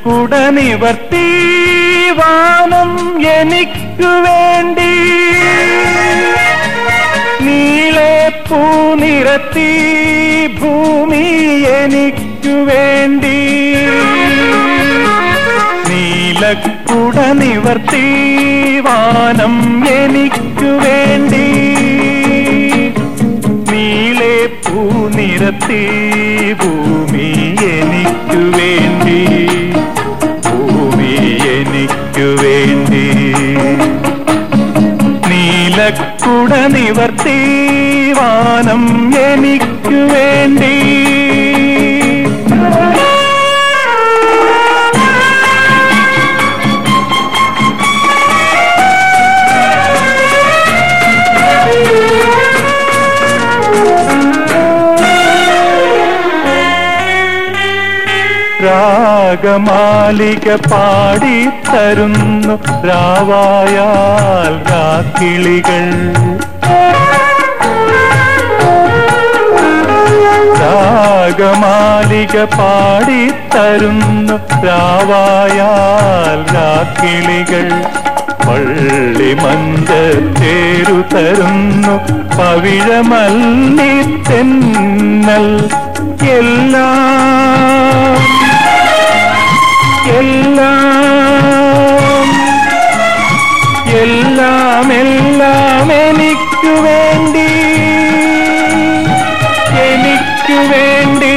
നീലക്കുട നിവർത്തി വാനം എനിക്കു വേണ്ടി നീളെ പൂനിരത്തി ഭൂമി എനിക്കു വേണ്ടി നീലക്കുട നിവർത്തി വാനം എനിക്കു വേണ്ടി നീളെ പൂനിരത്തി ഭൂമി എനിക്കു വേണ്ടി ഭൂമി എനിക്കു വേണ്ടി നീലക്കുട നിവർത്തി വാനം എനിക്കു വേണ്ടി രാഗമാലിക പാടിത്തരുന്നു രാവായാൽ രാക്കിളികൾ രാഗമാലിക പാടിത്തരുന്നു രാവായാൽ രാക്കിളികൾ പള്ളി മഞ്ചേരു തരുന്നു പവിഴമല്ലി തെന്നൽ എല്ലാം എല്ലാം എല്ലാം എല്ലാം എനിക്കു വേണ്ടി എനിക്കു വേണ്ടി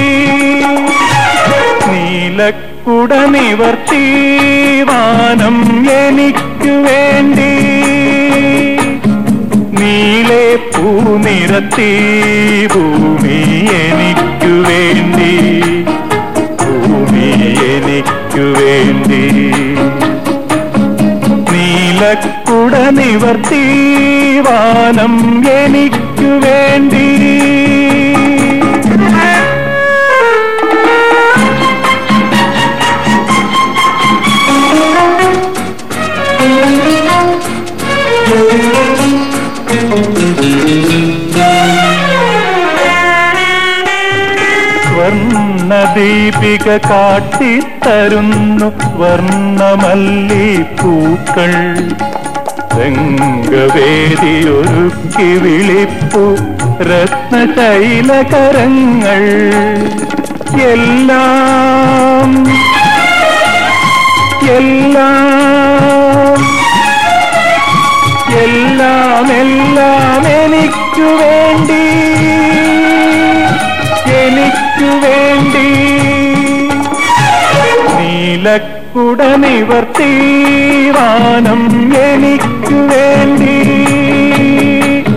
നീലക്കുട നിവർത്തി വാനം എനിക്കു വേണ്ടി നീളെ പൂനിരത്തി ഭൂമി എനിക്കു വേണ്ടി ഭൂമി എനിക്കു വേണ്ടി നീലക്കുട നിവർത്തി വാനം എനിക്കു വേണ്ടി സ്വർണദീപിക കാട്ടിത്തരുന്നു വർണ്ണമല്ലി പൂക്കൾ രംഗവേദി ഒരുക്കി വിളിപ്പു രത്നശൈലകരങ്ങൾ എല്ലാം എല്ലാം എല്ലാം എല്ലാം എനിക്കു വേണ്ടി എനിക്കു വേണ്ടി നീലക്കുട നിവർത്തി വാനം എനിക്കു വേണ്ടി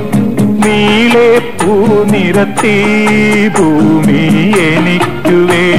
നീളെ പൂനിരത്തി ഭൂമി എനിക്കു വേണ്ടി